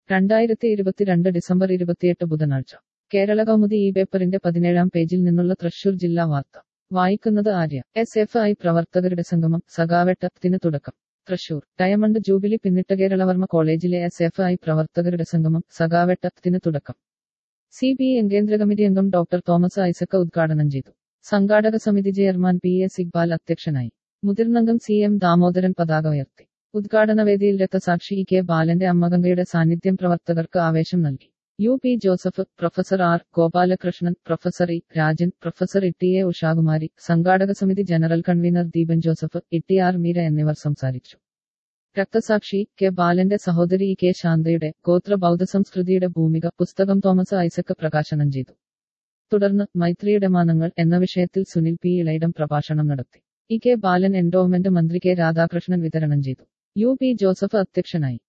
രണ്ടായിരത്തി ഇരുപത്തിരണ്ട് ഡിസംബർ ഇരുപത്തിയെട്ട് ബുധനാഴ്ച കേരള കൗമുദി ഈ പേപ്പറിന്റെ പതിനേഴാം പേജിൽ നിന്നുള്ള തൃശൂർ ജില്ലാ വാർത്ത വായിക്കുന്നത് ആര്യ എസ് എഫ് ഐ പ്രവർത്തകരുടെ സംഗമം സഖാവെട്ടത്തിന് തുടക്കം തൃശൂർ ഡയമണ്ട് ജൂബിലി പിന്നിട്ട കേരളവർമ്മ കോളേജിലെ എസ് എഫ് ഐ പ്രവർത്തകരുടെ സംഗമം സഖാവെട്ടത്തിന് തുടക്കം സി പി എം കേന്ദ്ര കമ്മിറ്റി അംഗം ഡോക്ടർ തോമസ് ഐസക്ക ഉദ്ഘാടനം ചെയ്തു സംഘാടക സമിതി ചെയർമാൻ പി എസ് ഇക്ബാൽ അധ്യക്ഷനായി മുതിർന്നംഗം സി എം ദാമോദരൻ പതാക ഉയർത്തി ഉദ്ഘാടന വേദിയിൽ രക്തസാക്ഷി ഇ കെ ബാലന്റെ അമ്മഗംഗയുടെ സാന്നിധ്യം പ്രവർത്തകർക്ക് ആവേശം നൽകി U P Joseph professor R Gopalakrishnan professor E Rajan professor E A Ushakumari സംഘാടക സമിതി general convener Deepan Joseph E R Meera എന്നിവർ സംസാരിച്ചു രക്തസാക്ഷി കെ ബാലന്റെ സഹോദരി ഇ കെ ശാന്തയുടെ ഗോത്ര ബൗദ്ധസംസ്കൃതിയുടെ ഭൂമിക പുസ്തകം തോമസ് ഐസക്ക് പ്രകാശനം ചെയ്തു തുടർന്ന് മൈത്രിയുടെ മാനങ്ങൾ എന്ന വിഷയത്തിൽ സുനിൽ പി ഇളയിടം പ്രഭാഷണം നടത്തി ഇ കെ ബാലൻ എൻഡോവ്മെന്റ് മന്ത്രി കെ രാധാകൃഷ്ണൻ വിതരണം ചെയ്തു യു പി ജോസഫ് അധ്യക്ഷനായി